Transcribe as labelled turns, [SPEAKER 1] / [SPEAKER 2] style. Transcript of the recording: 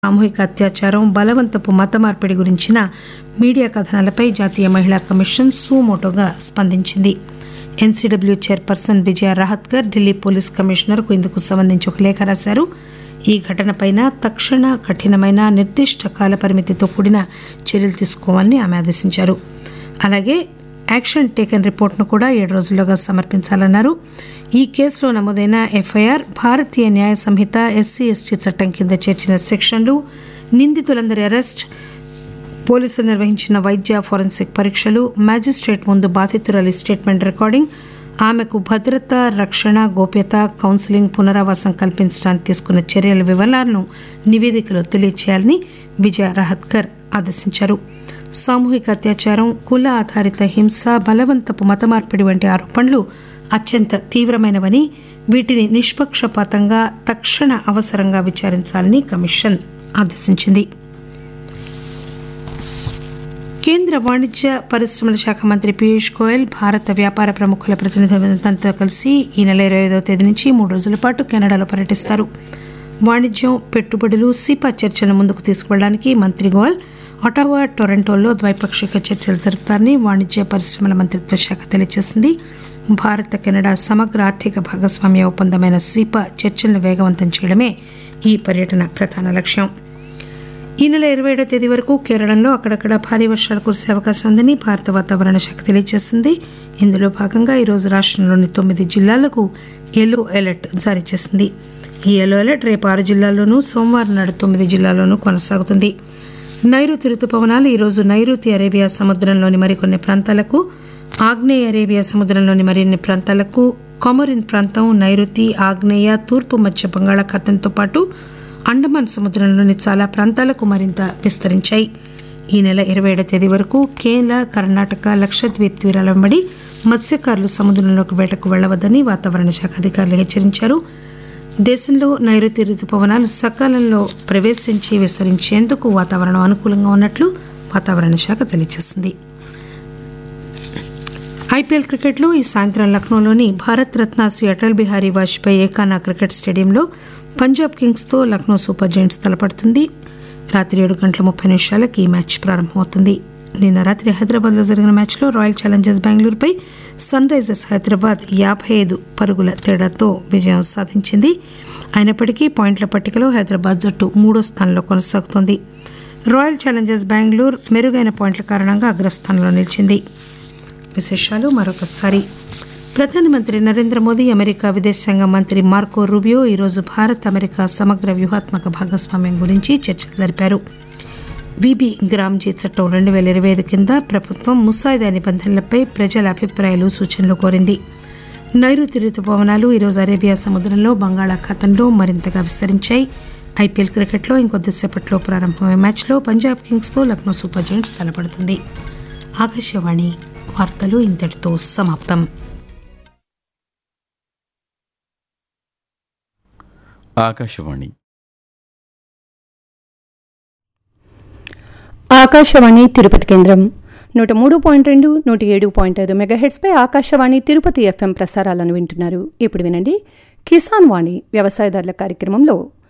[SPEAKER 1] సామూహిక అత్యాచారం బలవంతపు మత మార్పిడి గురించిన మీడియా కథనాలపై జాతీయ మహిళా కమిషన్ సుమోటోగా స్పందించింది NCW chairperson Vijaya Rahatkar Delhi police కమిషనర్కు ఇందుకు సంబంధించి ఒక లేఖ రాశారు ఈ ఘటనపైన తక్షణ కఠినమైన నిర్దిష్ట కాల పరిమితితో కూడిన చర్యలు తీసుకోవాలని ఆమె ఆదేశించారు అలాగే యాక్షన్ టేకన్ రిపోర్ట్ను కూడా ఏడు రోజుల్లోగా సమర్పించాలన్నారు ఈ కేసులో నమోదైన ఎఫ్ఐఆర్ భారతీయ న్యాయ సంహిత ఎస్సీ ఎస్టీ చట్టం కింద చేర్చిన సెక్షన్లు నిందితులందరి అరెస్ట్ పోలీసులు నిర్వహించిన వైద్య ఫోరెన్సిక్ పరీక్షలు మ్యాజిస్ట్రేట్ ముందు బాధితురాలి స్టేట్మెంట్ రికార్డింగ్ ఆమెకు భద్రత రక్షణ గోప్యత కౌన్సిలింగ్ పునరావాసం కల్పించడానికి తీసుకున్న చర్యల వివరాలను నివేదికలో తెలియచేయాలని విజయ రహత్కర్ ఆదేశించారు సామూహిక అత్యాచారం కుల ఆధారిత హింస బలవంతపు మత మార్పిడి వంటి ఆరోపణలు అత్యంత తీవ్రమైనవని వీటిని నిష్పక్షపాతంగా తక్షణ అవసరంగా విచారించాలని కమిషన్ ఆదేశించింది కేంద్ర వాణిజ్య పరిశ్రమల శాఖ మంత్రి పీయూష్ గోయల్ భారత వ్యాపార ప్రముఖుల ప్రతినిధులతో కలిసి ఈ నెల ఇరవై ఐదవ తేదీ నుంచి మూడు రోజుల పాటు కెనడాలో పర్యటిస్తారు వాణిజ్యం పెట్టుబడులు సిపా చర్చలను ముందుకు తీసుకువెళ్ళడానికి మంత్రి గోయల్ ఒటావా టొరంటోలో ద్వైపాక్షిక చర్చలు జరుపుతారని వాణిజ్య పరిశ్రమల మంత్రిత్వ శాఖ తెలియజేసింది భారత కెనడా సమగ్ర ఆర్థిక భాగస్వామ్య ఒప్పందమైన సిపా చర్చలను వేగవంతం చేయడమే ఈ పర్యటన ప్రధాన లక్ష్యం ఈ నెల ఇరవై ఏడో తేదీ వరకు కేరళంలో అక్కడక్కడ భారీ వర్షాలు కురిసే అవకాశం ఉందని భారత వాతావరణ శాఖ తెలియజేసింది ఇందులో భాగంగా ఈరోజు రాష్ట్రంలోని తొమ్మిది జిల్లాలకు ఎల్లో అలర్ట్ జారీ చేసింది ఈ ఎల్లో అలర్ట్ రేపు ఆరు జిల్లాల్లోనూ సోమవారం నాడు తొమ్మిది జిల్లాల్లోనూ కొనసాగుతుంది నైరుతి రుతుపవనాలు ఈరోజు నైరుతి అరేబియా సముద్రంలోని మరికొన్ని ప్రాంతాలకు ఆగ్నేయ అరేబియా సముద్రంలోని మరిన్ని ప్రాంతాలకు కొమరిన్ ప్రాంతం నైరుతి ఆగ్నేయ తూర్పు మధ్య బంగాళాఖాతంతో పాటు అండమాన్ సముద్రంలోని చాలా ప్రాంతాలకు మరింత విస్తరించాయి ఈ నెల ఇరవై ఏడో తేదీ వరకు కేరళ కర్ణాటక లక్షద్వీప్ తీరాల వెంబడి మత్స్యకారులు సముద్రంలోకి వేటకు వెళ్లవద్దని వాతావరణ శాఖ అధికారులు హెచ్చరించారు దేశంలో నైరుతి రుతుపవనాలు సకాలంలో ప్రవేశించి విస్తరించేందుకు వాతావరణం అనుకూలంగా ఉన్నట్లు వాతావరణ శాఖ తెలియజేసింది ఐపీఎల్ క్రికెట్లో ఈ సాయంత్రం లక్నోలోని భారత్ రత్న శ్రీ అటల్ బిహారీ వాజ్పేయి ఏకానా క్రికెట్ స్టేడియంలో పంజాబ్ కింగ్స్తో లక్నో సూపర్ జైంట్స్ తలపడుతుంది రాత్రి ఏడు గంటల ముప్పై నిమిషాలకు ఈ మ్యాచ్ ప్రారంభమవుతుంది నిన్న రాత్రి హైదరాబాద్లో జరిగిన మ్యాచ్లో రాయల్ ఛాలెంజర్స్ బెంగళూరుపై సన్ రైజర్స్ హైదరాబాద్ యాభై ఐదు పరుగుల తేడాతో విజయం సాధించింది అయినప్పటికీ పాయింట్ల పట్టికలో హైదరాబాద్ జట్టు మూడో స్థానంలో కొనసాగుతోంది రాయల్ ఛాలెంజర్స్ బెంగళూరు మెరుగైన పాయింట్ల కారణంగా అగ్రస్థానంలో నిలిచింది విశేషాలు మరొకసారి ప్రధానమంత్రి నరేంద్ర మోదీ అమెరికా విదేశాంగ మంత్రి మార్కో రూబియో ఈరోజు భారత్ అమెరికా సమగ్ర వ్యూహాత్మక భాగస్వామ్యం గురించి చర్చలు జరిపారు విబి గ్రామ్జీ చట్టం రెండు వేల ఇరవై ఐదు కింద ప్రభుత్వం ముసాయిదా నిబంధనలపై ప్రజల అభిప్రాయాలు సూచనలు కోరింది నైరుతి రుతుపవనాలు ఈరోజు అరేబియా సముద్రంలో బంగాళాఖాతంలో మరింతగా విస్తరించాయి ఐపీఎల్ క్రికెట్లో ఇంకొద్దిసేపట్లో ప్రారంభమయ్యే మ్యాచ్లో పంజాబ్ కింగ్స్తో లక్నో సూపర్ జైంట్స్ తలపడుతుంది ఆకాశవాణి వార్తలు ఇంతటితో సమాప్తం
[SPEAKER 2] ఆకాశవాణి
[SPEAKER 3] ఆకాశవాణి తిరుపతి కేంద్రం నూట మూడు పాయింట్ రెండు నూట ఏడు పాయింట్ ఐదు మెగాహెడ్స్పై ఆకాశవాణి తిరుపతి ఎఫ్ఎం ప్రసారాలను వింటున్నారు ఇప్పుడు వినండి కిసాన్ వాణి వ్యవసాయదారుల కార్యక్రమంలో